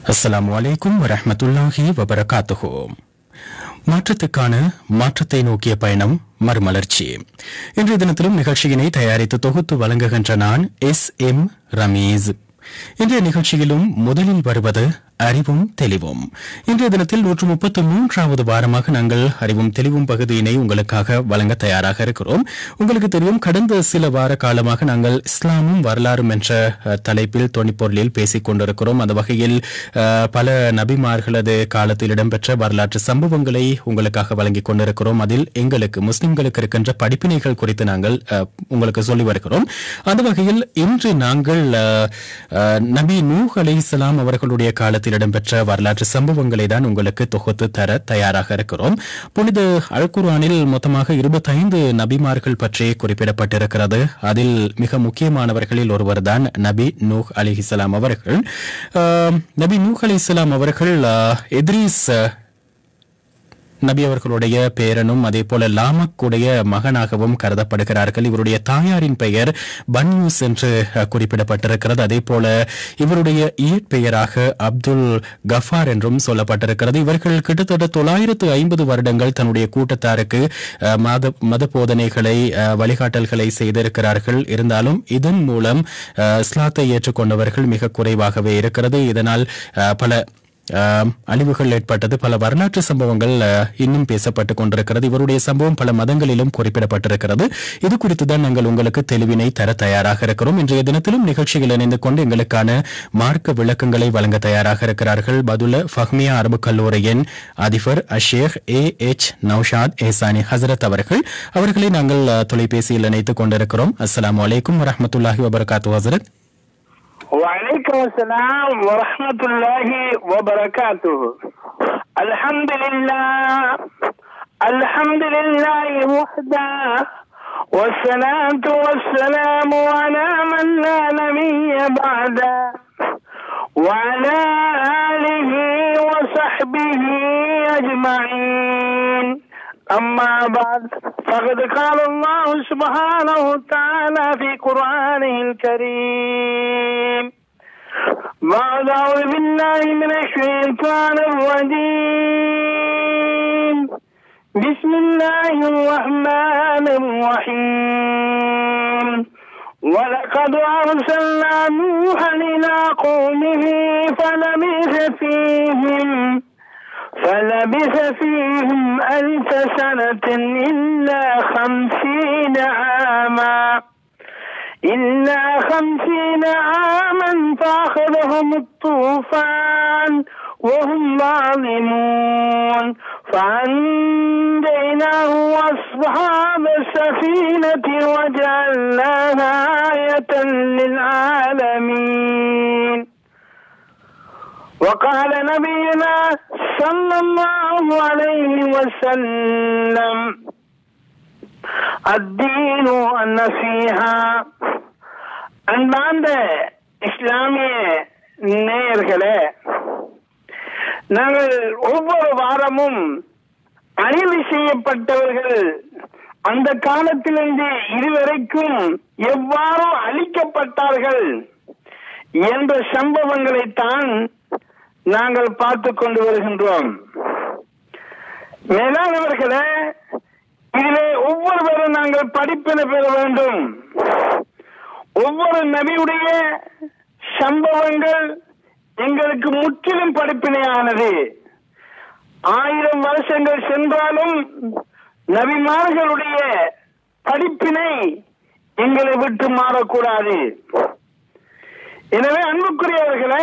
அஸ்ஸலாமு அலைக்கும் வரஹ்மத்துல்லாஹி வபரகாத்துஹு மாற்றத்துக்கான மாற்றத்தை நோக்கிய பயணம் மறுமலர்ச்சி இன்றைய தினத்திலும் நிகழ்ச்சியினை தயாரித்து தொகுத்து வழங்குகின்ற நான் எஸ் எம் ரமீஸ் இன்றைய நிகழ்ச்சியிலும் முதலில் வருவது அறிவும் தெளிவும் இன்றைய தினத்தில் நூற்று முப்பத்து மூன்றாவது வாரமாக நாங்கள் அறிவும் தெளிவும் பகுதியினை உங்களுக்காக வழங்க தயாராக இருக்கிறோம் உங்களுக்கு தெரியும் கடந்த சில வார காலமாக நாங்கள் இஸ்லாமும் வரலாறும் என்ற அஹ், தலைப்பில் தொனிப்பொருளில் பேசிக் கொண்டிருக்கிறோம் அந்த வகையில் அஹ், பல நபிமார்களது காலத்தில் இடம்பெற்ற வரலாற்று சம்பவங்களை உங்களுக்காக வழங்கிக் கொண்டிருக்கிறோம் அதில் எங்களுக்கு முஸ்லிம்களுக்கு இருக்கின்ற படிப்பினைகள் குறித்து நாங்கள் அஹ், உங்களுக்கு சொல்லி வருகிறோம் அந்த வகையில் இன்று நாங்கள் அஹ், அஹ், நபி நூஹ் அலைஹிஸ்ஸலாம் அவர்களுடைய காலத்தில் இடம்பெற்ற வரலாற்று சம்பவங்களை தான் உங்களுக்கு தொகுத்து தர தயாராக இருக்கிறோம் புனித அல் குர்ஆனில் மொத்தமாக இருபத்தைந்து நபிமார்கள் பற்றி குறிப்பிடப்பட்டிருக்கிறது அதில் மிக முக்கியமானவர்களில் ஒருவர்தான் நபி நூஹ் அலிஹிஸ்லாம் அவர்கள் அஹ், நபி நூஹ் அலிஹிஸ்லாம் அவர்கள் அஹ், இத்ரீஸ் அஹ், நபி அவர்களுடைய பேரனும் அதே போல லாமக்குடைய மகனாகவும் கருதப்படுகிறார்கள் இவருடைய தாயாரின் பெயர் பன்யூஸ் என்று அஹ், குறிப்பிடப்பட்டிருக்கிறது அதே போல இவருடைய இயற்பெயராக அப்துல் கஃபார் என்றும் சொல்லப்பட்டிருக்கிறது இவர்கள் கிட்டத்தட்ட தொள்ளாயிரத்து ஐம்பது வருடங்கள் தன்னுடைய கூட்டத்தாருக்கு அஹ், மத மத போதனைகளை அஹ், வழிகாட்டல்களை செய்திருக்கிறார்கள் இருந்தாலும் இதன் மூலம் அஹ், இஸ்லாத்தை ஏற்றுக்கொண்டவர்கள் மிக குறைவாகவே இருக்கிறது இதனால் அஹ், பல ஆம், அழிவுகள் ஏற்பட்டது பல வரலாற்று சம்பவங்கள் அஹ், இன்னும் பேசப்பட்டுக் கொண்டிருக்கிறது இவருடைய சம்பவம் பல மதங்களிலும் குறிப்பிடப்பட்டிருக்கிறது இது குறித்து தான் நாங்கள் உங்களுக்கு தெளிவினை தர தயாராக இருக்கிறோம் இன்றைய தினத்திலும் நிகழ்ச்சியில் இணைந்து கொண்டு எங்களுக்கான மார்க்க விளக்கங்களை வழங்க தயாராக இருக்கிறார்கள் பதுல ஃபஹ்மியா அரபு கல்லூரியின் அதிபர் அஷேக் ஏ எச் நௌஷாத் ஏசானி ஹசரத் அவர்கள் அவர்களை நாங்கள் அஹ், தொலைபேசியில் இணைத்துக் கொண்டிருக்கிறோம் அஸ்ஸலாமு அலைக்கும் வரஹ்மத்துல்லாஹி வபரகாத்து ஹசரத் وعليكم السلام ورحمة الله وبركاته الحمد لله الحمد لله وحده والصلاة والسلام على من لا نبي بعده وعلى آله وصحبه أجمعين أما بعد فقد قال الله سبحانه وتعالى في قرآنه الكريم بعد أعوذ بالله من الشيطان الرجيم بسم الله الرحمن الرحيم ولقد أرسلنا نوحا إلى قومه فلبث فيهم فلبث فيهم ألف سنة إلا خمسين عاما إلا خمسين عاما فأخذهم الطوفان وهم ظالمون فأنجيناه وأصحاب السفينة وجعلناها آية للعالمين وقال نبينا صلى الله عليه وسلم الدين النصيحة அன்பார்ந்த இஸ்லாமிய நேயர்களே நாங்கள் ஒவ்வொரு வாரமும் அழிவு செய்யப்பட்டவர்கள் அந்த காலத்திலிருந்து இதுவரைக்கும் எவ்வாறு அழிக்கப்பட்டார்கள் என்ற சம்பவங்களைத்தான் நாங்கள் பார்த்து கொண்டு வருகின்றோம் மேலானவர்களே இதிலே ஒவ்வொருவரும் நாங்கள் படிப்பினை பெற வேண்டும் ஒவ்வொரு நபியுடைய சம்பவங்கள் எங்களுக்கு முற்றிலும் படிப்பினையானது ஆயிரம் வருஷங்கள் சென்றாலும் நபிமார்களுடைய படிப்பினை எங்களை விட்டு மாறக்கூடாது எனவே அன்புக்குரியவர்களே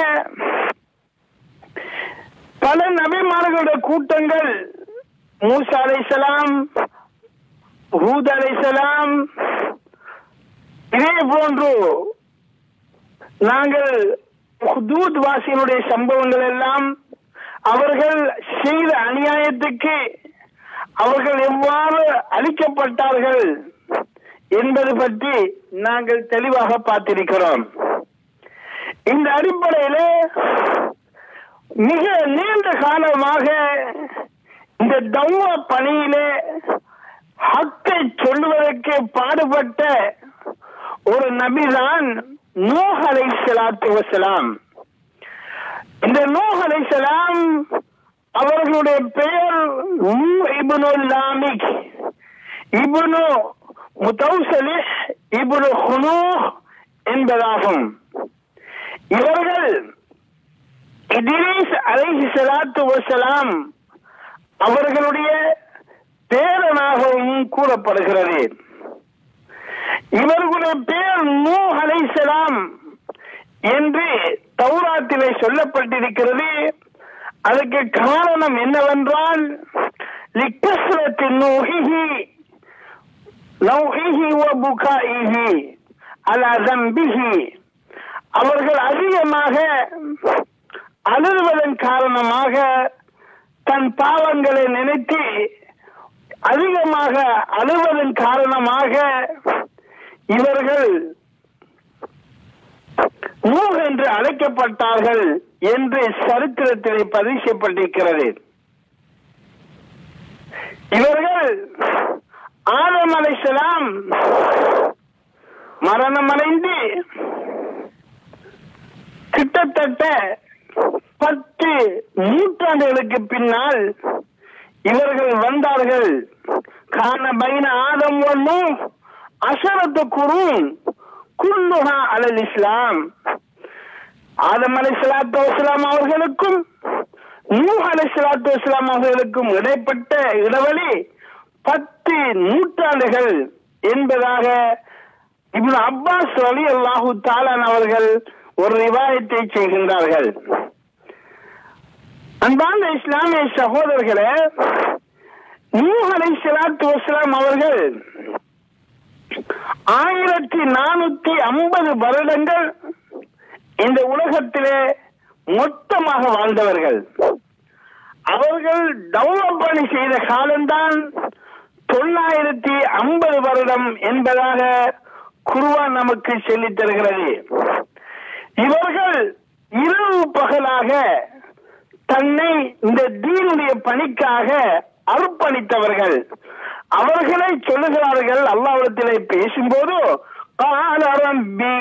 பல நபிமார்களுடைய கூட்டங்கள் மூசா அலைசலாம் ஹூத் அலைசலாம் இதே போன்று நாங்கள் ஹுதூத் வாசியினுடைய சம்பவங்கள் எல்லாம் அவர்கள் செய்த அநியாயத்துக்கு அவர்கள் எவ்வாறு அழிக்கப்பட்டார்கள் என்பது பற்றி நாங்கள் தெளிவாக பார்த்திருக்கிறோம் இந்த அடிப்படையிலே மிக நீண்ட காலமாக இந்த தௌவ பணியிலே ஹக்கை சொல்லுவதற்கு பாடுபட்ட ஒரு நபிதான் நூஹ் அலைஹிஸ்ஸலாத்து வஸலாம் இந்த நூஹ் அலைஹிஸ்ஸலாம் அவர்களுடைய பெயர் நூ இப்னு லாமிக் இப்னு முத்தௌசலிஹ் இப்னு ஹுனூஹ் என்பதாகும் இவர்கள் இத்ரீஸ் அலைஹி ஸலாத்து வஸலாம் அவர்களுடைய பேரனாகவும் கூறப்படுகிறது இவர்களுடைய பேர் நூ அலைஹிஸ்ஸலாம் என்று தௌராத்திலே சொல்லப்பட்டிருக்கிறது அதுக்கு காரணம் என்னவென்றால் லிக்கஸ்ரத்தின் நூஹிஹி நௌஹிஹி வ புகாயிஹி அலா தம்பிஹி அவர்கள் அதிகமாக அழுவதன் காரணமாக தன் பாவங்களை நினைத்து அதிகமாக அழுவதன் காரணமாக இவர்கள் நூஹ் என்று அழைக்கப்பட்டார்கள் என்று சரித்திரத்தில் பதிவு செய்யப்பட்டிருக்கிறது இவர்கள் ஆதம் அலைசலாம் மரணமடைந்து கிட்டத்தட்ட பத்து நூற்றாண்டுகளுக்கு பின்னால் இவர்கள் வந்தார்கள் காண பைன ஆதம் ஒன்றும் அசரத்து குரும் குல்லுஹா அலல் இஸ்லாம் ஆதம் அலை சலாத்து வஸ்லாம் அவர்களுக்கும் நூ அலை சலாத்து வஸ்லாம் அவர்களுக்கும் இடைப்பட்ட இடைவெளி பத்து நூற்றாண்டுகள் என்பதாக இப்னு அப்பாஸ் அலி அல்லாஹு தாலான் அவர்கள் ஒரு ரிவாயத்தை செய்கின்றார்கள் அன்பார்ந்த இஸ்லாமிய சகோதரர்களே நூ அலை சலாத்து வஸ்லாம் அவர்கள் ஆயிரத்தி நானூத்தி ஐம்பது வருடங்கள் இந்த உலகத்திலே மொத்தமாக வாழ்ந்தவர்கள் அவர்கள் டெவலப் பணி செய்த காலம்தான் தொள்ளாயிரத்தி ஐம்பது வருடம் என்பதாக குருவான் நமக்கு சொல்லித் தருகிறது இவர்கள் இரவு பகலாக தன்னை இந்த தீனுடைய பணிக்காக அர்ப்பணித்தவர்கள் அவர்களை சொல்லுகிறார்கள் அல்லாவிடத்திலே பேசும்போது قال ربي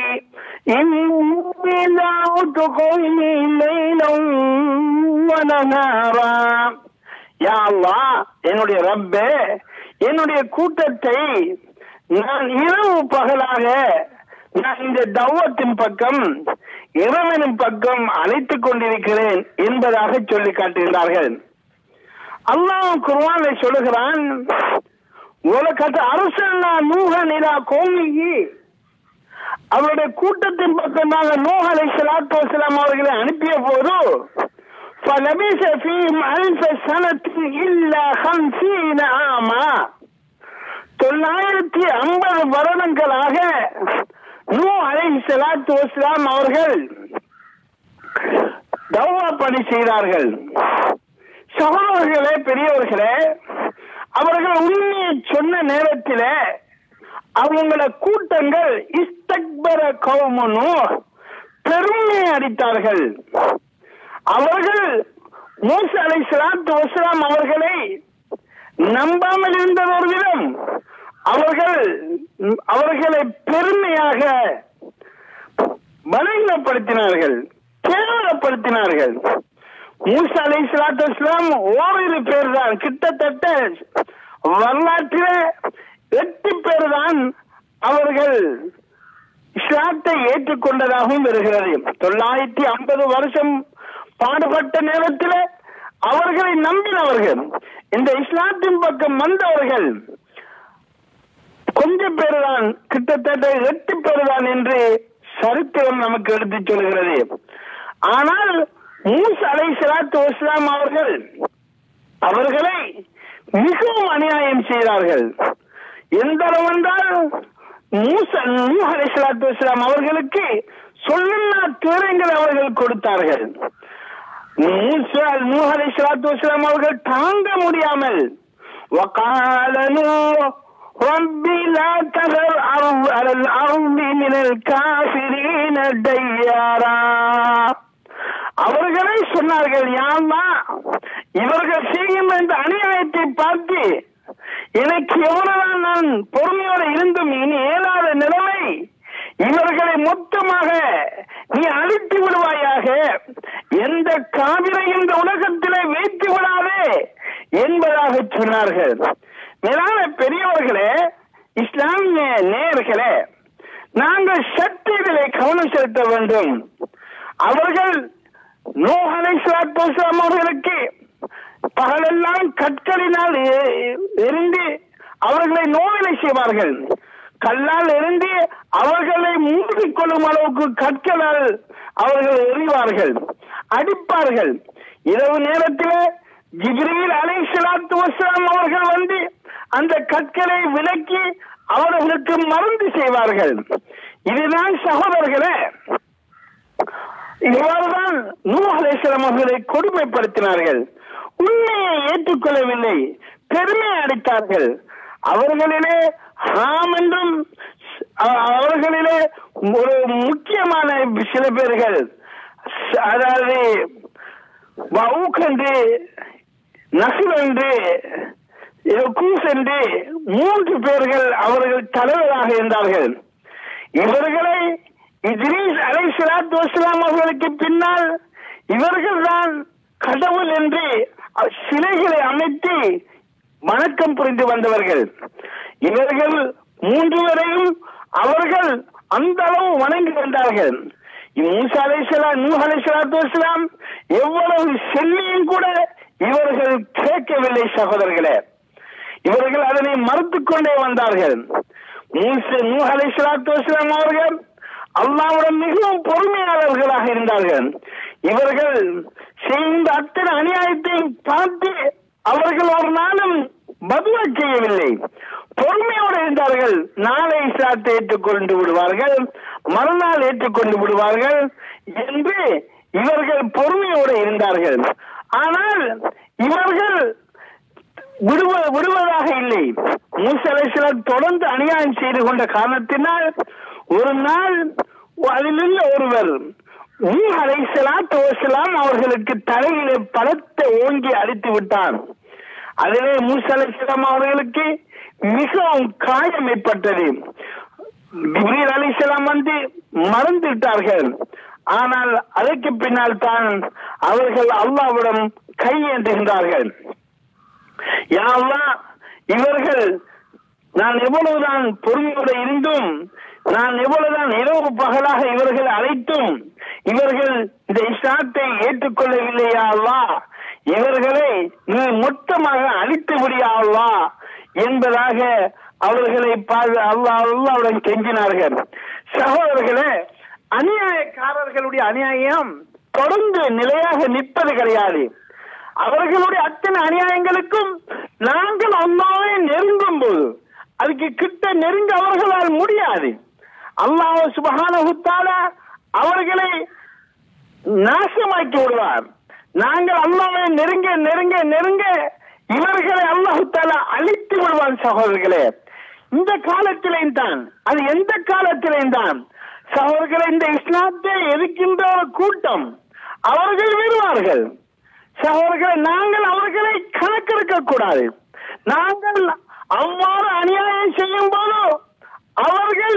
إني دعوت قومي ليلا ونهارا யா அல்லாஹ் என்னுடைய ரப்பே என்னுடைய கூட்டத்தை நான் இரவு பகலாக நான் இந்த தௌவத்தின் பக்கம் இறைவனின் பக்கம் அழைத்துக் கொண்டிருக்கிறேன் என்பதாக சொல்லி காட்டுகிறார்கள் அல்லாஹ் குர்ஆனை சொல்லுகிறான் உலகத்து அரசன்னா நூக நிலா கோமிகி அவருடைய கூட்டத்தின் பக்கமாக நூஹ் அலை சலாத்து வசலாம் அவர்களை அனுப்பிய போது فلبث فيهم ألف سنة إلا خمسين عاما தொள்ளாயிரத்தி ஐம்பது வருடங்களாக நூ அலை சலாத்து வஸ்லாம் அவர்கள் தௌவா பணி செய்தார்கள் சகோதரர்களே பெரியவர்களே அவர்கள் உண்மையை சொன்ன நேரத்தில் அவங்கள கூட்டங்கள் இஸ்தக்பர கௌமனு பெருமை அடித்தார்கள் அவர்கள் மூச அலை சலாத்து வஸ்லாம் அவர்களை நம்பாமல் இருந்தது ஒரு விதம் அவர்கள் அவர்களை பெருமையாக பலவீனப்படுத்தினார்கள் கேவலப்படுத்தினார்கள் மூசா அலை சலாத்து வஸ்லாம் ஓரிரு பேர் தான் கிட்டத்தட்ட வரலாற்றில் எட்டு பேர் தான் அவர்கள் இஸ்லாத்தை ஏற்றுக்கொண்டதாகவும் வருகிறது தொள்ளாயிரத்தி ஐம்பது வருஷம் பாடுபட்ட நேரத்தில் அவர்களை நம்பினவர்கள் இந்த இஸ்லாத்தின் பக்கம் வந்தவர்கள் கொஞ்சம் பேர் தான் கிட்டத்தட்ட எட்டு பேர் தான் என்று சரித்திரம் நமக்கு எடுத்துச் சொல்கிறது ஆனால் மூஸ் அலை சலாத்து வஸ்லாம் அவர்கள் அவர்களை மிகவும் அநியாயம் செய்தார்கள் எந்த அளவு என்றால் மூச நூஹ் அலை சலாத்து வஸ்லாம் அவர்களுக்கு சொல்லுன்னா திறங்கள் அவர்கள் கொடுத்தார்கள் மூசா நூஹ் அலை சலாத்து வஸ்லாம் அவர்கள் தாங்க முடியாமல் وقال نوح رب لا تذر أرض على الأرض من الكافرين ديارا அவர்களே சொன்னார்கள் யாமா இவர்கள் செய்யும் இந்த அநியாயத்தை பார்த்து எனக்கு எவ்வளவுதான் நான் பொறுமையோடு இருந்தும் இனி இயலாத நிலைமை இவர்களை மொத்தமாக நீ அழித்து விடுவாயாக எந்த காவிரை இந்த உலகத்திலே வைத்து விடாதே என்பதாக சொன்னார்கள் மேலான பெரியவர்களே இஸ்லாமிய நேயர்களே நாங்கள் சற்று இதிலே கவனம் செலுத்த வேண்டும் அவர்கள் நோஹலை சலாத்தோஸ்லாம் அவர்களுக்கு பகலெல்லாம் கற்களினால் எ- எரிந்து அவர்களை நோவினை செய்வார்கள் கல்லால் எரிந்து அவர்களை மூழ்கிக் கொள்ளும் அளவுக்கு கற்களால் அவர்கள் எறிவார்கள் அடிப்பார்கள் இரவு நேரத்தில் ஜிப்ரீல் அலை சலாத்து வஸ்லாம் அவர்கள் வந்து அந்த கற்களை விலக்கி அவர்களுக்கு மருந்து செய்வார்கள் இதுதான் சகோதரர்களே இவ்வாறுதான் நூ அலைசலம் அவர்களை கொடுமைப்படுத்தினார்கள் உண்மையை ஏற்றுக்கொள்ளவில்லை பெருமை அடித்தார்கள் அவர்களிலே ஹாம் என்றும் அ- அவர்களிலே ஒரு முக்கியமான சில பேர்கள் ச- அதாவது வவுக் என்று நசுல் என்று கூஸ் என்று மூன்று பேர்கள் அவர்கள் தலைவராக இருந்தார்கள் இவர்களை இத்ரீஸ் அலை சலாத்து வஸ்லாம் அவர்களுக்கு பின்னால் இவர்கள்தான் கடவுள் என்று சிலைகளை அமைத்து வணக்கம் புரிந்து வந்தவர்கள் இவர்கள் மூன்று பேரையும் அவர்கள் அந்த அளவு வணங்கி வந்தார்கள் மூசா அலைசலாம் நூ அலைசலாத்து வஸ்லாம் எவ்வளவு செல்லியும் கூட இவர்கள் கேட்கவில்லை சகோதரர்களே இவர்கள் அதனை மறுத்துக் கொண்டே வந்தார்கள் மூசா நூ அலைசலாத்து வஸ்லாம் அவர்கள் அல்லாவுடன் மிகவும் பொறுமையாளர்களாக இருந்தார்கள் இவர்கள் செய்த அத்தனை அநியாயத்தையும் பார்த்து அவர்கள் ஒரு நாளும் பதிலா செய்யவில்லை பொறுமையோடு இருந்தார்கள் நாளை இஸ்லாத்தை ஏற்றுக்கொண்டு விடுவார்கள் மறுநாள் ஏற்றுக்கொண்டு விடுவார்கள் என்று இவர்கள் பொறுமையோடு இருந்தார்கள் ஆனால் இவர்கள் விடுவ விடுவதாக இல்லை மூசலைசிலர் தொடர்ந்து அநியாயம் செய்து கொண்ட காரணத்தினால் ஒரு நாள் அதிலுள்ள ஒருவர் அலைசலாத் வசலாம் அவர்களுக்கு தலையிலே பலத்தை ஓங்கி அடித்து விட்டான் அதிலே மூசலைசலாம் அவர்களுக்கு மிகவும் காயம் ஏற்பட்டது ஜிப்ரீல் அலிசலாம் வந்து மறந்து விட்டார்கள் ஆனால் அதற்கு பின்னால் தான் அவர்கள் அல்லாவிடம் கையேந்துகின்றார்கள் யா அல்லாஹ், இவர்கள் நான் எவ்வளவுதான் பொறுமையோடு இருந்தும் நான் எவ்வளவுதான் இரவு பகலாக இவர்கள் அழைத்தும் இவர்கள் இந்த இஸ்லாத்தை ஏற்றுக்கொள்ளவில்லையா அல்லா இவர்களை நீ மொத்தமாக அழித்து விடியா அல்லா என்பதாக அவர்களை பாது- அல்லாஹ் அல்லாவுடன் கெஞ்சினார்கள் சகோதரர்களே அநியாயக்காரர்களுடைய அநியாயம் தொடர்ந்து நிலையாக நிற்பது கிடையாது அவர்களுடைய அத்தனை அநியாயங்களுக்கும் நாங்கள் அல்லாவை நெருங்கும் போது அதுக்கு கிட்ட நெருங்க அவர்களால் முடியாது அல்லாஹ் சுபஹானஹுத்தால அவர்களை நாசமாக்கி விடுவார் நாங்கள் அல்லாவை நெருங்க நெருங்க நெருங்க இவர்களை அல்லாஹு தாலா அழித்து விடுவான் சகோதரர்களே இந்த காலத்திலேயும் தான் அது எந்த காலத்திலேயும் தான் சகோதரர்களே இந்த இஸ்லாத்தை எதிர்க்கின்ற ஒரு கூட்டம் அவர்கள் விடுவார்கள் சகோதரர்களை நாங்கள் அவர்களை கணக்கெடுக்க கூடாது நாங்கள் அவ்வாறு அநியாயம் செய்யும் போது அவர்கள்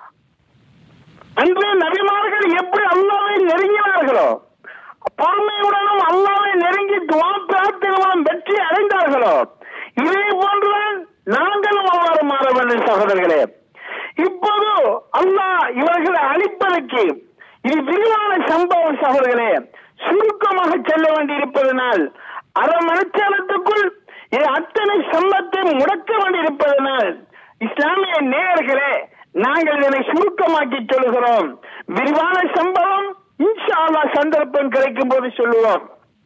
அன்று நபிமார்கள் எப்படி அல்லாவை நெருங்கினார்களோ பொறுமையுடனும் அல்லாவை நெருங்கி துவா பிரார்த்தனைகளும் வெற்றி அடைந்தார்களோ இதே போன்றுதான் நாங்களும் அவ்வாறு மாற வேண்டும் சகோதரர்களே இப்போது அல்லாஹ் இவர்களை அழிப்பதற்கு இது விரிவான சம்பவம் சகோதரர்களே சுருக்கமாக செல்ல வேண்டியிருப்பதனால் அரை மணிச்சாலத்துக்குள் இது அத்தனை சம்பத்தை முடக்க வேண்டியிருப்பதனால் இஸ்லாமிய நேயர்களே நாங்கள் இதனை சுருக்கமாக்கி சொல்லுகிறோம் விரிவான சம்பவம் இன்ஷா அல்லாஹ் சந்தர்ப்பம் கிடைக்கும் போது சொல்லுவோம்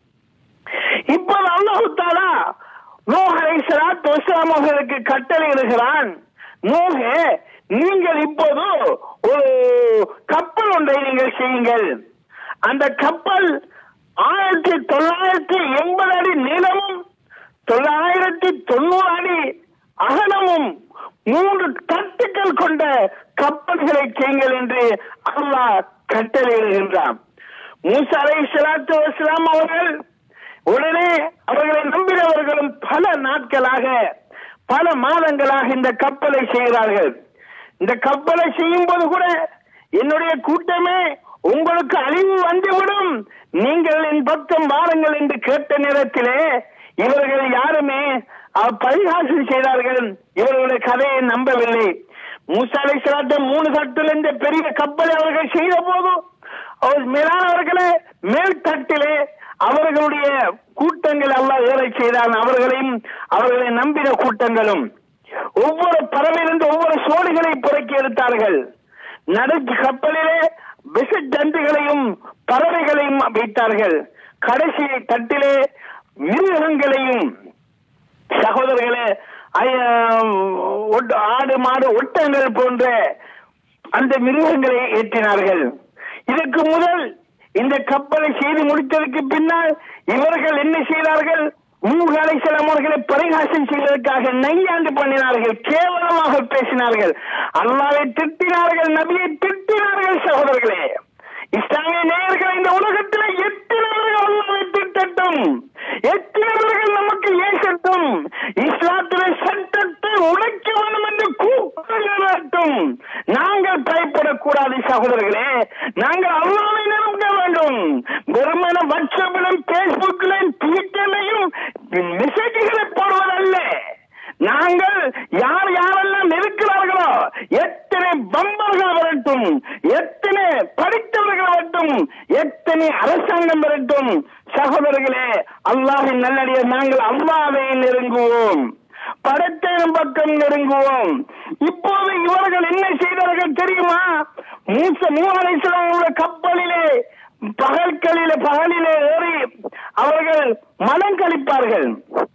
இப்போது அல்லாஹு தாலா நூஹ் அலைஹிஸ்ஸலாத்து வஸ்ஸலாம் அவர்களுக்கு கட்டளையிடுகிறான் நூஹே நீங்கள் இப்போது ஒரு கப்பல் ஒன்றை நீங்கள் செய்யுங்கள் அந்த கப்பல் ஆயிரத்தி தொள்ளாயிரத்தி எண்பது அடி நீளமும் தொள்ளாயிரத்தி தொண்ணூறு அடி அகலமும் மூன்று தட்டுக்கள் கொண்ட கப்பல்களை செய்யுங்கள் என்று அல்லாஹ் கட்டளையிடுகின்றான் மூசா அலை சலாத்து வஸ்லாம் அவர்கள் உடனே அவர்களை நம்பினவர்களும் பல நாட்களாக பல மாதங்களாக இந்த கப்பலை செய்கிறார்கள் இந்த கப்பலை செய்யும் போது கூட என்னுடைய கூட்டமே உங்களுக்கு அழிவு வந்துவிடும் நீங்கள் என் பக்கம் வாருங்கள் என்று கேட்ட நேரத்திலே இவர்கள் யாருமே அஹ், பரிகாசம் செய்தார்கள் இவர்களுடைய கதையை நம்பவில்லை மூசா அலைஹிஸ்ஸலாத்து மூணு தட்டில் இந்த பெரிய கப்பலை அவர்கள் செய்த போதும் அவர் மேலானவர்களே மேல் தட்டிலே அவர்களுடைய கூட்டங்கள் அல்லாஹ் ஏற செய்தான் அவர்களையும் அவர்களை நம்பின கூட்டங்களும் ஒவ்வொரு பறவையிலிருந்து ஒவ்வொரு சோழிகளை புறக்கி எடுத்தார்கள் நடுக்கு கப்பலிலே விஷ ஜந்துகளையும் பறவைகளையும் வைத்தார்கள் கடைசி தட்டிலே மிருகங்களையும் சகோதரர்களே ஐய- ஒட்ட- ஆடு மாடு ஒட்டங்கள் போன்ற அந்த மிருகங்களை ஏற்றினார்கள் இதற்கு முதல் இந்த கப்பலை செய்து முடித்ததற்கு பின்னால் இவர்கள் என்ன செய்தார்கள் மூன்று அலைசலம் அவர்களை பரிகாசம் செய்வதற்காக நையாண்டு பண்ணினார்கள் கேவலமாக பேசினார்கள் அல்லாவை திட்டினார்கள் நபியை திட்டினார்கள் சகோதரர்களே இஸ்லாமிய நேயர்கள் இந்த உலகத்தில் எத்தனைவர்கள் அல்லாவை திட்டட்டும் எத்தனைவர்கள் நமக்கு ஏசட்டும் இஸ்லாத்திலே சட்டத்தை உடைக்க வேண்டும் என்று கூப்பிடட்டும் நாங்கள் பயப்படக்கூடாது சகோதரர்களே நாங்கள் அல்லாவை நிரம்ப வேண்டும் வெறுமன வாட்ஸ்அப்பிலும் பேஸ்புக்கிலும் ட்விட்டர்லையும் மெசேஜ்களை போடுவதல்ல நாங்கள் யார் யாரெல்லாம் இருக்கிறார்களோ எத்தனை பம்பர்கள் வரட்டும் எத்தனை படித்தவர்கள் வரட்டும் எத்தனை அரசாங்கம் வரட்டும் சகோதரர்களே அல்லாஹின் நல்லடிய நாங்கள் அல்லாவை நெருங்குவோம் படத்தின் பக்கம் நெருங்குவோம் இப்போது இவர்கள் என்ன செய்தார்கள் தெரியுமா மூச மூவனைசலோட கப்பலிலே பகல்களிலே பகலிலே ஏறி அவர்கள் மலம் கழிப்பார்கள்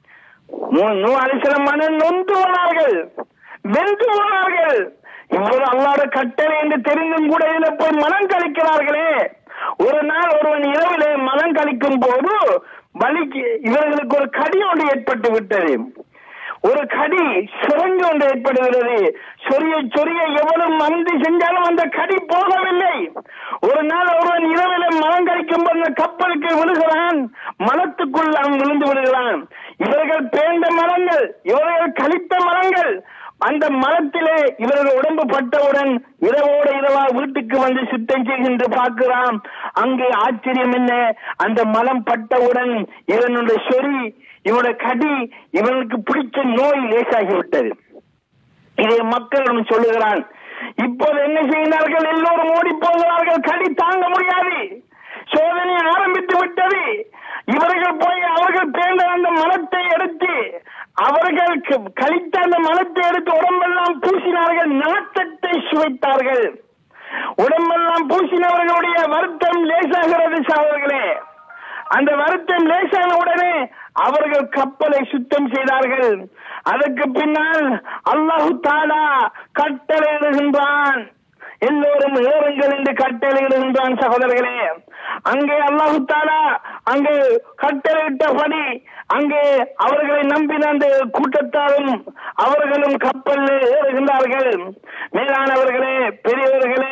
அலிசலம் மன நொந்து போனார்கள் வென்று போனார்கள் இவ்வளவு அல்லாத கட்டளை என்று தெரிந்தும் கூட இதில் போய் மனம் கழிக்கிறார்களே ஒரு நாள் ஒருவன் இரவிலே மனம் கழிக்கும் போது வலிக்கு இவர்களுக்கு ஒரு கடி ஒன்று ஏற்பட்டு விட்டது ஒரு கடி சுரங்கு ஒன்று ஏற்படுகிறது சொரிய சொரிய எவ்வளவு மந்தி செஞ்சாலும் அந்த கடி போகவில்லை ஒரு நாள் ஒருவன் இரவில மலம் கழிக்கும் போது அந்த கப்பலுக்கு விழுகிறான் மலத்துக்குள் அவன் விழுந்து விடுகிறான் இவர்கள் பேர்ந்த மரங்கள் இவர்கள் கழித்த மரங்கள் அந்த மரத்திலே இவர்கள் உடம்பு பட்டவுடன் இரவோட இரவா வீட்டுக்கு வந்து சுத்தம் செய்கின்ற பார்க்கிறான் அங்கே ஆச்சரியம் என்ன அந்த மலம் பட்டவுடன் இவனுடைய சொறி இவனுடைய கடி இவனுக்கு பிடிச்ச நோய் லேசாகிவிட்டது இதை மக்களிடம் சொல்லுகிறான் இப்போது என்ன செய்கிறார்கள் எல்லோரும் ஓடி போகிறார்கள் கடி தாங்க முடியாது சோதனை ஆரம்பித்து விட்டது இவர்கள் போய் அவர்கள் பேர்ந்த அந்த மனத்தை எடுத்து அவர்கள் க- கழித்த அந்த மனத்தை எடுத்து உடம்பெல்லாம் பூசினார்கள் நாட்டத்தை சுவைத்தார்கள் உடம்பெல்லாம் பூசினவர்களுடைய வருத்தம் லேசாகிறது சகோதரர்களே அந்த வருத்தம் லேசான உடனே அவர்கள் கப்பலை சுத்தம் செய்தார்கள் அதற்கு பின்னால் அல்லாஹு தாலா கட்டளையிடுகின்றான் எல்லோரும் ஏறுங்கள் என்று கட்டளையிடுகின்றான் சகோதரர்களே அங்கே அல்லாஹு தாலா அங்கே கட்டளையிட்டபடி அங்கே அவர்களை நம்பின அந்த கூட்டத்தாரும் அவர்களும் கப்பலில் ஏறுகின்றார்கள் மேலானவர்களே பெரியவர்களே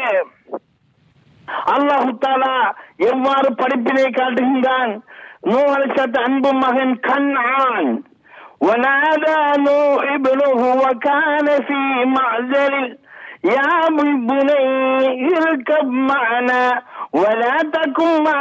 அல்லாஹு தாலா எவ்வாறு படிப்பினை காட்டுகின்றான் நூஹலிசத் அன்பு மகன் கண்ணான் ونادى نوح ابنه وكان في معزل يا بني اركب معنا ولا تكن مع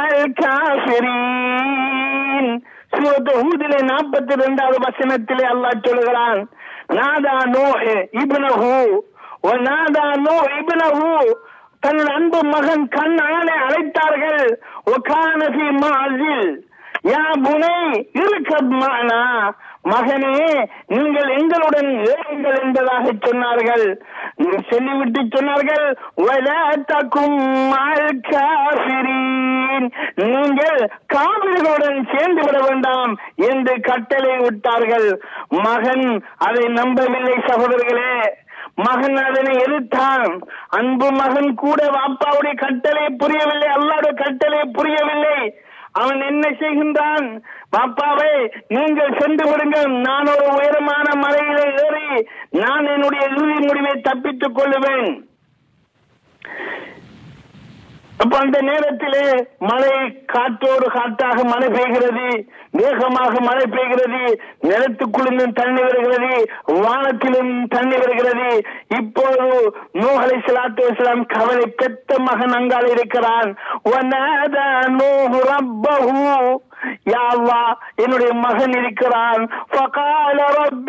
الكافرين சூரத்து ஹூதிலே நாற்பத்தி ரெண்டாவது வசனத்திலே அல்லாஹ் சொல்லுகிறான் நாதா நோ இப்னஹு ஒ நாதா நோ இப்னஹு தன் அன்பு மகன் கண் ஆணை அழைத்தார்கள் ஒகானபி மாசில் யா புனை இருக்கப்மானா மகனே நீங்கள் எங்களுடன் ஏறுங்கள் என்பதாக சொன்னார்கள் சொல்லிவிட்டு சொன்னார்கள் "வலா தகும் மஅல் காஃபிரீன்." நீங்கள் காவிர்களுடன் சேர்ந்து விட வேண்டாம் என்று கட்டளை விட்டார்கள் மகன் அதை நம்பவில்லை சகோதரர்களே மகன் அதனை எதிர்த்தான் அன்பு மகன் கூட அப்பாவுடைய கட்டளை புரியவில்லை அல்லாவுடைய கட்டளை புரியவில்லை அவன் என்ன செய்கின்றான் பாப்பாவே நீங்கள் சென்று விடுங்கள் நான் ஒரு உயரமான மலையில ஏறி நான் என்னுடைய இறுதி முடிவை தப்பித்துக் கொள்ளுவேன் அப்ப அந்த நேரத்திலே மழை காற்றோடு காற்றாக மழை பெய்கிறது வேகமாக மழை பெய்கிறது நிலத்துக்குள்ளும் தண்ணி வருகிறது வானத்திலும் தண்ணி வருகிறது இப்போது நூஹலை சலாத்து வசலாம் கவலை பெத்த மகன் அங்கால் இருக்கிறான் وَنَادَى نُوحُ رَبَّهُ யா அல்லாஹ், என்னுடைய மகன் இருக்கிறான் فَقَالَ رَبِّ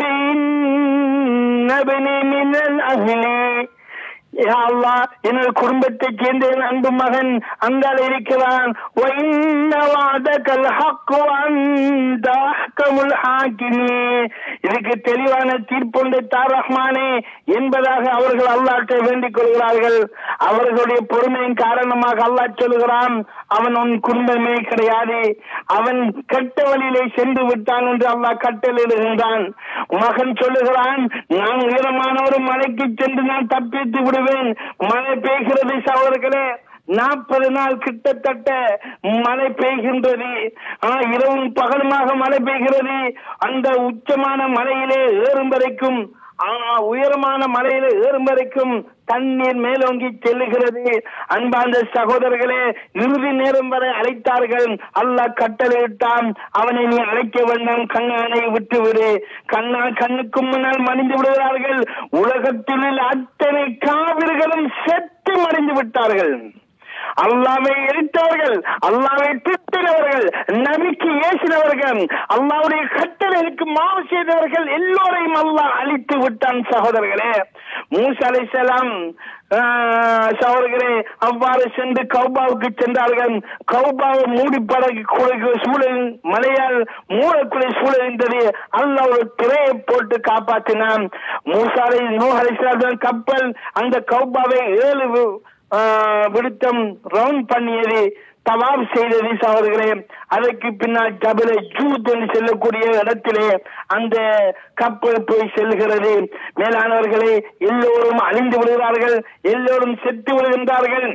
إِنَّ ابْنِي مِنَ الْأَهْلِ யா அல்லாஹ், எனது குடும்பத்தைச் சேர்ந்த என் அன்பு மகன் அங்கால் இருக்கிறான் وَإِنَّ وَعْدَكَ الْحَقُّ وَأَنْتَ أَحْكَمُ الْحَاكِمِينَ இதுக்கு தெளிவான தீர்ப்புண்டு தார் ரஹ்மானே என்பதாக அவர்கள் அல்லாஹ்ட்டை வேண்டிக் கொள்கிறார்கள் அவர்களுடைய பொறுமையின் காரணமாக அல்லாஹ் சொல்கிறான் அவன் உன் குடும்பமே கிடையாது அவன் கெட்ட வழியிலே சென்று விட்டான் என்று அல்லாஹ் கட்டளையிடுகின்றான் மகன் சொல்லுகிறான் நான் உயரமான ஒரு மலைக்கு சென்று நான் தப்பித்து விடுவேன் மழை பெய்கிறது சகோதரர்களே நாற்பது நாள் கிட்டத்தட்ட மழை பெய்கின்றது ஆனா இரவும் பகலுமாக மழை பெய்கிறது அந்த உச்சமான மலையிலே ஏறும் வரைக்கும் ஆ, உயரமான மலையில ஏறும் வரைக்கும் தண்ணீர் மேலோங்கி செல்லுகிறது அன்பார்ந்த சகோதரர்களே இறுதி நேரம் வரை அழைத்தார்கள் அல்லாஹ் கட்டளையிட்டான் அவனை நீ அழைக்க வேண்டாம் கண்ணானை விட்டு விடு கண்ணா கண்ணுக்கு முன்னால் மடிந்து விடுகிறார்கள் உலகத்தில் உள்ள அத்தனை காவிர்களும் செத்து மடிந்து விட்டார்கள் அல்லாவை எரித்தவர்கள் அல்லாவை திட்டினவர்கள் நபிக்கு ஏசினவர்கள் அல்லாவுடைய கட்டளைக்கு மாவு செய்தவர்கள் எல்லோரையும் அல்லாஹ் அழித்து விட்டான் சகோதரர்களே மூசா அலைசலாம் சகோதரர்களே அவ்வாறு சென்று கௌபாவுக்கு சென்றார்கள் கௌபாவை மூடி படகு சூழல் மலையால் மூடக்குள்ளே சூழலிருந்தது அல்லாஹ் ஒரு திரையை போட்டு காப்பாற்றினான் மூசாலை நூ அலைசலாம் கப்பல் அந்த கௌபாவை ஏழு ஆஹ் விடுத்தம் ரவுண்ட் பண்ணியது தவாப் செய்தது அவர்களே அதற்கு பின்னால் ஜபல ஜூத் என்று சொல்லக்கூடிய இடத்திலே அந்த கப்பல் போய் செல்கிறது மேலானவர்களே எல்லோரும் அழிந்து விடுகிறார்கள் எல்லோரும் செத்து விடுகின்றார்கள்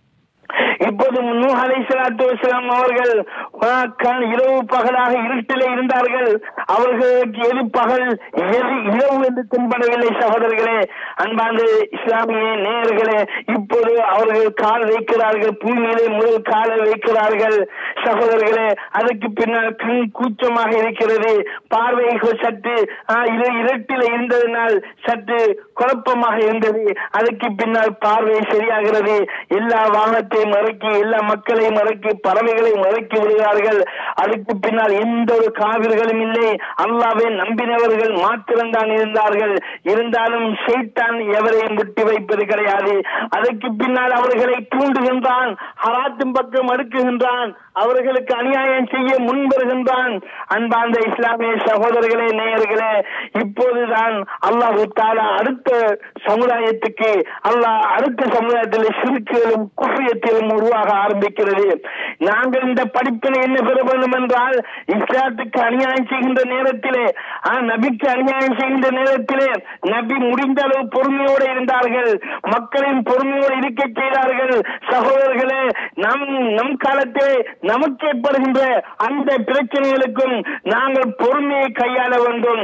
இப்போது நூ அலைசலாத்து வசலாம் அவர்கள் ஆ, க- இரவு பகலாக இருட்டிலே இருந்தார்கள் அவர்களுக்கு எது பகல் எது இரவு என்று தென்படவில்லை சகோதரர்களே அன்பார்ந்த இஸ்லாமிய நேயர்களே இப்போது அவர்கள் கால் வைக்கிறார்கள் பூமியிலே முதல் காலை வைக்கிறார்கள் சகோதரர்களே அதற்கு பின்னால் கண் கூச்சமாக இருக்கிறது பார்வை சற்று ஆ, இரு இருட்டில் இருந்ததினால் சற்று குழப்பமாக இருந்தது அதற்கு பின்னால் பார்வை சரியாகிறது எல்லா வாகனத்தையும் மறக்கி எல்லா மக்களையும் மறக்கி பறவைகளையும் மறக்கி விடுகிறார்கள் அதுக்கு பின்னால் எந்த ஒரு காவிர்களும் இல்லை அல்லாவை நம்பினவர்கள் மாத்திரம்தான் இருந்தார்கள் இருந்தாலும் ஷைத்தான் எவரையும் விட்டு வைப்பது கிடையாது அதற்கு பின்னால் அவர்களை தூண்டுகின்றான் ஹராத்தின் பக்கம் அடுக்குகின்றான் அவர்களுக்கு அநியாயம் செய்ய முன் வருகின்றான் அன்பார்ந்த இஸ்லாமிய சகோதரர்களே நேயர்களே இப்போதுதான் அல்லாஹு தாலா அடுத்த சமுதாயத்துக்கு அல்லாஹ் அடுத்த சமுதாயத்தில் சிறுக்குகளும் குஃபியத்திலும் உருவாக ஆரம்பிக்கிறது நாங்கள் இந்த படிப்பினை என்ன பெற வேண்டும் என்றால் இஸ்லாத்துக்கு அநியாயம் செய்கின்ற நேரத்திலே ஆ, நபிக்கு அநியாயம் செய்கின்ற நேரத்திலே நபி முடிந்த அளவு பொறுமையோடு இருந்தார்கள் மக்களின் பொறுமையோடு இருக்க செய்தார்கள் சகோதரர்களே நம் நம் காலத்தே நமக்கு ஏற்படுகின்ற அந்த பிரச்சனைகளுக்கும் நாங்கள் பொறுமையை கையாள வேண்டும்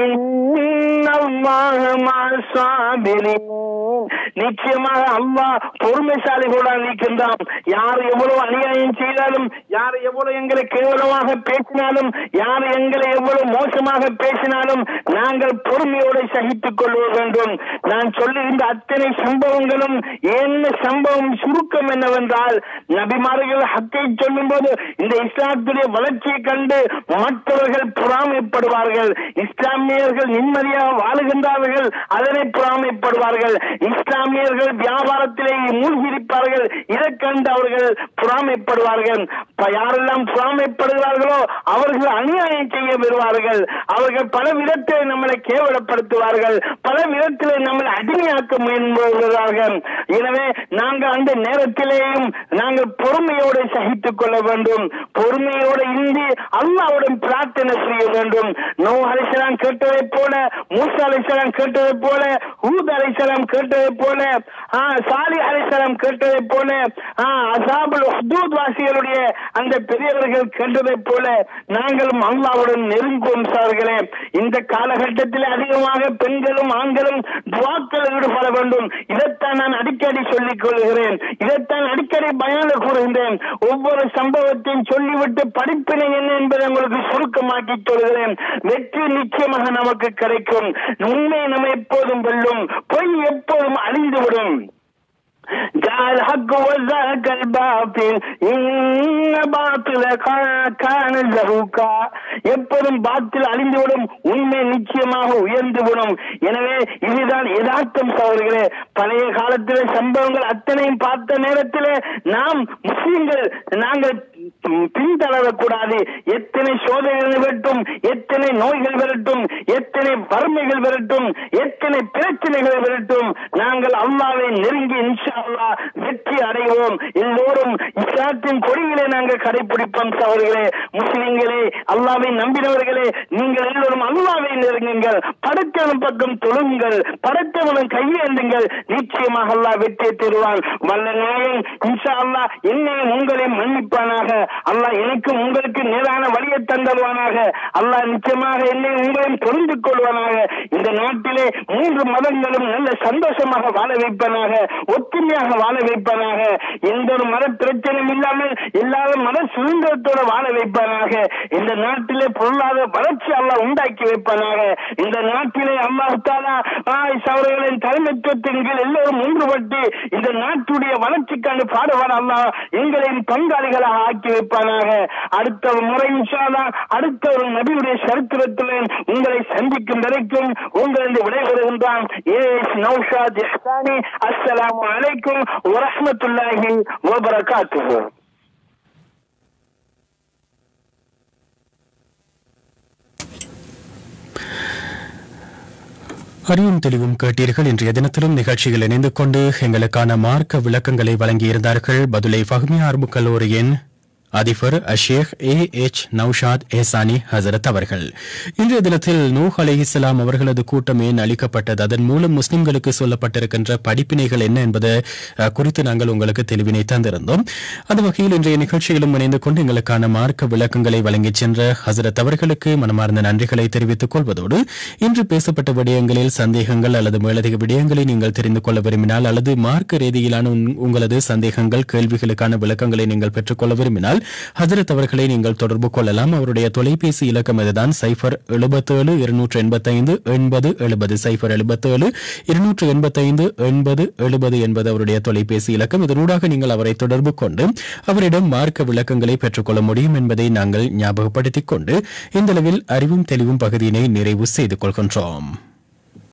இன்னல்லாஹ மஅஸ்ஸாபிரீன். நிச்சயமாக அல்லாஹ் பொறுமைசாலிகளோடு இருக்கின்றான் யார் எவ்வளவு அநியாயம் செய்தாலும் யார் எவ்வளவு எங்களை கேவலமாக பேசினாலும் யார் எங்களை எவ்வளவு மோசமாக பேசினாலும் நாங்கள் பொறுமையோடு சகித்துக் கொள்ள வேண்டும் நான் சொல்லுகின்ற அத்தனை சம்பவங்களும் என்ன சம்பவம் சுருக்கம் என்னவென்றால் நபிமார்கள் ஹக்கை சொல்லும் போது இந்த இஸ்லாத்துடைய வளர்ச்சியை கண்டு மற்றவர்கள் பொறாமைப்படுவார்கள் இஸ்லாமியர்கள் நிம்மதியாக வாழுகின்றார்கள் அதனை பொறாமைப்படுவார்கள் இஸ்லாமியர்கள் வியாபாரத்திலே மூழ்கியிருப்பார்கள் இதை கண்டு அவர்கள் பொறாமைப்படுவார்கள் ப- யாரெல்லாம் பொறாமைப்படுகிறார்களோ அவர்கள் அநியாயம் செய்ய வருவார்கள் அவர்கள் பல விதத்தை நம்மளை கேவலப்படுத்துவார்கள் பல விதத்திலே நம்மளை அடிமையாக்க முயன்றார்கள் எனவே நாங்கள் அந்த நேரத்திலேயும் நாங்கள் பொறுமையோடு சகித்துக் கொள்ள வேண்டும் பொறுமையோடு இந்தி அல்லாவுடன் பிரார்த்தனை செய்ய வேண்டும் நோ அலிசலாம் கேட்டதைப் போல மூசா அலிசலாம் கேட்டதைப் போல ஹூத் அலைசலாம் கேட்டதை போல ஆ, சாலி அலைசலாம் கேட்டதை போல ஆ, அசாபுல் ஹுதூத் வாசிகளுடைய அந்த பெரியவர்கள் கேட்டதை போல நாங்களும் அல்லாவுடன் நெருங்குவோம் சார்களே இந்த காலகட்டத்தில் அதிகமாக பெண்களும் ஆண்களும் துவாக்கள் ஈடுபட வேண்டும் இதைத்தான் நான் அடிக்கடி சொல்லிக் கொள்கிறேன் இதைத்தான் அடிக்கடி பயான கூறுகின்றேன் ஒவ்வொரு சம்பவத்தையும் சொல்லிவிட்டு படிப்பினை என்ன என்பதை உங்களுக்கு சுருக்கமாக்கி சொல்கிறேன் வெற்றி நிச்சயமாக நமக்கு கிடைக்கும் உண்மை நம்ம எப்போதும் வெல்லும் பொய் எப்போதும் அழிந்துவிடும் جاء الحق وزهق الباطل إن باطل كان زهوكا எப்போதும் பாத்தில் அழிந்துவிடும் உண்மை நிச்சயமாக உயர்ந்துவிடும் எனவே இதுதான் யதார்த்தம் சகோதரர்களே பழைய காலத்திலே சம்பவங்கள் அத்தனையும் பார்த்த நேரத்திலே நாம் முஸ்லிம்கள் நாங்கள் பின்தளரக்கூடாது எத்தனை சோதனைகள் வரட்டும் எத்தனை நோய்கள் வரட்டும் எத்தனை வறுமைகள் வரட்டும் எத்தனை பிரச்சனைகள் வரட்டும் நாங்கள் அல்லாவை நெருங்கி இன்ஷா அல்லாஹ் வெற்றி அடைவோம் எல்லோரும் இஸ்லாத்தின் கொடிகளை நாங்கள் கடைபிடிப்போம் சகோதரர்களே முஸ்லிம்களே அல்லாவை நம்பினவர்களே நீங்கள் எல்லோரும் அல்லாவை நெருங்குங்கள் படைத்தவன் பக்கம் தொழுங்கள் படைத்தவனும் கையேந்துங்கள் நிச்சயமாக அல்லாஹ் வெற்றியை தருவான் வல்ல நாயன் இன்ஷா அல்லாஹ் என்னையும் உங்களையும் மன்னிப்பானாக அல்லாஹ் எனக்கும் உங்களுக்கு நேரான வழியை தந்தருவானாக அல்லாஹ் நிச்சயமாக என்னை உங்களையும் புரிந்து கொள்வானாக இந்த நாட்டிலே மூன்று மதங்களும் நல்ல சந்தோஷமாக வாழ வைப்பனாக ஒற்றுமையாக வாழ வைப்பனாக எந்த ஒரு மத பிரச்சனையும் இல்லாமல் எல்லாரும் மத சுதந்திரத்தோட வாழ வைப்பனாக இந்த நாட்டிலே பொருளாதார வளர்ச்சி அல்லாஹ் உண்டாக்கி வைப்பனாக இந்த நாட்டிலே அல்லாஹ் தாலா அவர்களின் தலைமைத்துவத்தின் கீழ் எல்லோரும் ஒன்றுபட்டு இந்த நாட்டுடைய வளர்ச்சிக்கான பாடுபாடு அல்லாஹ் எங்களையும் பங்காளிகளாக ஆக்கி வைப்பானாக அடுத்த ஒரு முறை இன்ஷால்லா அடுத்த ஒரு நபியுடைய சரித்திரத்தில் உங்களை சந்திக்கும் வரைக்கும் உங்களிருந்து விடைபெறுகின்றான் ஏஎஸ் நௌஷாத் இஹ்சானி அஸ்ஸலாமு அலைக்கும் வரஹ்மத்துல்லாஹி வபரகாத்துஹு அறிவும் தெளிவும் கேட்டீர்கள் இன்றைய தினத்திலும் நிகழ்ச்சியில் இணைந்து கொண்டு எங்களுக்கான மார்க்க விளக்கங்களை வழங்கியிருந்தார்கள் பதுலை ஃபஹ்மியா அரபு கல்லூரியின் அதிபர் அஷேக் ஏ எச் நௌஷாத் ஏசானி ஹசரத் அவர்கள் இன்றைய தினத்தில் நூஹ் அலைஹிஸ்ஸலாம் அவர்களது கூட்டம் ஏன் அளிக்கப்பட்டது அதன் மூலம் முஸ்லிம்களுக்கு சொல்லப்பட்டிருக்கின்ற படிப்பினைகள் என்ன என்பது அஹ், குறித்து நாங்கள் உங்களுக்கு தெளிவினை தந்திருந்தோம் அந்த வகையில் இன்றைய நிகழ்ச்சியிலும் இணைந்து கொண்டு எங்களுக்கான மார்க்க விளக்கங்களை வழங்கிச் சென்ற ஹசரத் அவர்களுக்கு மனமார்ந்த நன்றிகளை தெரிவித்துக் கொள்வதோடு இன்று பேசப்பட்ட விடயங்களில் சந்தேகங்கள் அல்லது மேலதிக விடயங்களை நீங்கள் தெரிந்து கொள்ள விரும்பினால் அல்லது மார்க்க ரீதியிலான உங்- உங்களது சந்தேகங்கள் கேள்விகளுக்கான விளக்கங்களை நீங்கள் பெற்றுக்கொள்ள விரும்பினால் ஹசரத் அவர்களை நீங்கள் தொடர்பு கொள்ளலாம் அவருடைய தொலைபேசி இலக்கம் இதுதான் சைபர் எழுபத்தேழு இருநூற்று எண்பத்தைந்து எண்பது எழுபது சைபர் எழுபத்தேழு இருநூற்று எண்பத்தைந்து எண்பது எழுபது என்பது அவருடைய தொலைபேசி இலக்கம் இதனூடாக நீங்கள் அவரை தொடர்பு கொண்டு அவரிடம் மார்க்க விளக்கங்களை பெற்றுக்கொள்ள முடியும் என்பதை நாங்கள் ஞாபகப்படுத்திக் கொண்டு இந்த அளவில் அறிவும் தெளிவும் பகுதியினை நிறைவு செய்து கொள்கின்றோம்